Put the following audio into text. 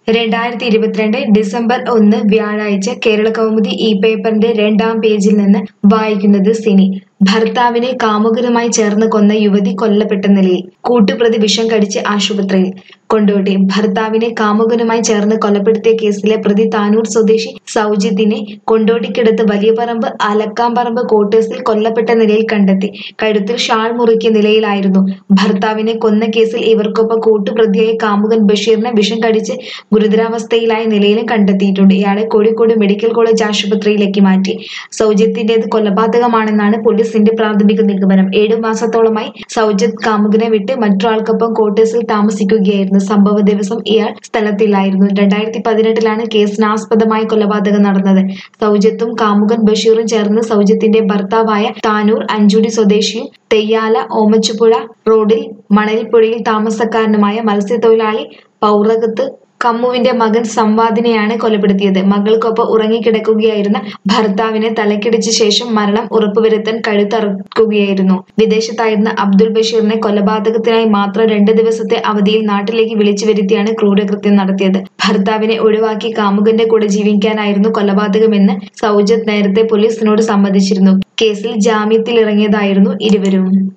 രണ്ടായിരത്തി ഇരുപത്തിരണ്ട് ഡിസംബർ ഒന്ന് വ്യാഴാഴ്ച കേരള കൗമുദി ഈ പേപ്പറിന്റെ രണ്ടാം പേജിൽ നിന്ന് വായിക്കുന്നത് സിനി ഭർത്താവിനെ കാമുകനുമായി ചേർന്ന് കൊന്ന യുവതി കൊല്ലപ്പെട്ട നിലയിൽ കൂട്ടുപ്രതി വിഷം കടിച്ച് ആശുപത്രിയിൽ കൊണ്ടോട്ടി ഭർത്താവിനെ കാമുകനുമായി ചേർന്ന് കൊലപ്പെടുത്തിയ കേസിലെ പ്രതി താനൂർ സ്വദേശി സൗജിത്തിനെ കൊണ്ടോട്ടിക്കടുത്ത് വലിയപറമ്പ് അലക്കാമ്പറമ്പ് ക്വാർട്ടേഴ്സിൽ കൊല്ലപ്പെട്ട നിലയിൽ കണ്ടെത്തി കഴുത്തിൽ ഷാൾ മുറുക്കിയ നിലയിലായിരുന്നു ഭർത്താവിനെ കൊന്ന കേസിൽ ഇവർക്കൊപ്പം കൂട്ടുപ്രതിയായ കാമുകൻ ബഷീറിനെ വിഷം കടിച്ച് ഗുരുതരാവസ്ഥയിലായ നിലയിലും കണ്ടെത്തിയിട്ടുണ്ട് ഇയാളെ കോഴിക്കോട് മെഡിക്കൽ കോളേജ് ആശുപത്രിയിലേക്ക് മാറ്റി സൗജത്തിന്റേത് കൊലപാതകമാണെന്നാണ് പോലീസിന്റെ പ്രാഥമിക നിഗമനം ഏഴു മാസത്തോളമായി സൗജത്ത് കാമുകനെ വിട്ട് മറ്റൊരാൾക്കൊപ്പം ക്വാർട്ടേഴ്സിൽ താമസിക്കുകയായിരുന്നു സംഭവ ദിവസം ഇയാൾ സ്ഥലത്തില്ലായിരുന്നു രണ്ടായിരത്തി പതിനെട്ടിലാണ് കേസിനാസ്പദമായ കൊലപാതകം നടന്നത് സൗജത്തും കാമുകൻ ബഷീറും ചേർന്ന് സൗജത്തിന്റെ ഭർത്താവായ താനൂർ അഞ്ചുടി സ്വദേശിയും തെയ്യാല ഓമച്ചുപുഴ റോഡിൽ മണൽപ്പുഴയിൽ താമസക്കാരനുമായ മത്സ്യത്തൊഴിലാളി പൗറകത്ത് കമ്മുവിന്റെ മകൻ സംവാദിനെയാണ് കൊലപ്പെടുത്തിയത് മകൾക്കൊപ്പം ഉറങ്ങിക്കിടക്കുകയായിരുന്ന ഭർത്താവിനെ തലക്കിടിച്ച ശേഷം മരണം ഉറപ്പുവരുത്താൻ കഴുത്തറക്കുകയായിരുന്നു വിദേശത്തായിരുന്ന അബ്ദുൾ ബഷീറിനെ കൊലപാതകത്തിനായി മാത്രം രണ്ട് ദിവസത്തെ അവധിയിൽ നാട്ടിലേക്ക് വിളിച്ചു വരുത്തിയാണ് ക്രൂരകൃത്യം നടത്തിയത് ഭർത്താവിനെ ഒഴിവാക്കി കാമുകന്റെ കൂടെ ജീവിക്കാനായിരുന്നു കൊലപാതകമെന്ന് സൗജത്ത് നേരത്തെ പോലീസിനോട് സമ്മതിച്ചിരുന്നു കേസിൽ ജാമ്യത്തിലിറങ്ങിയതായിരുന്നു ഇരുവരും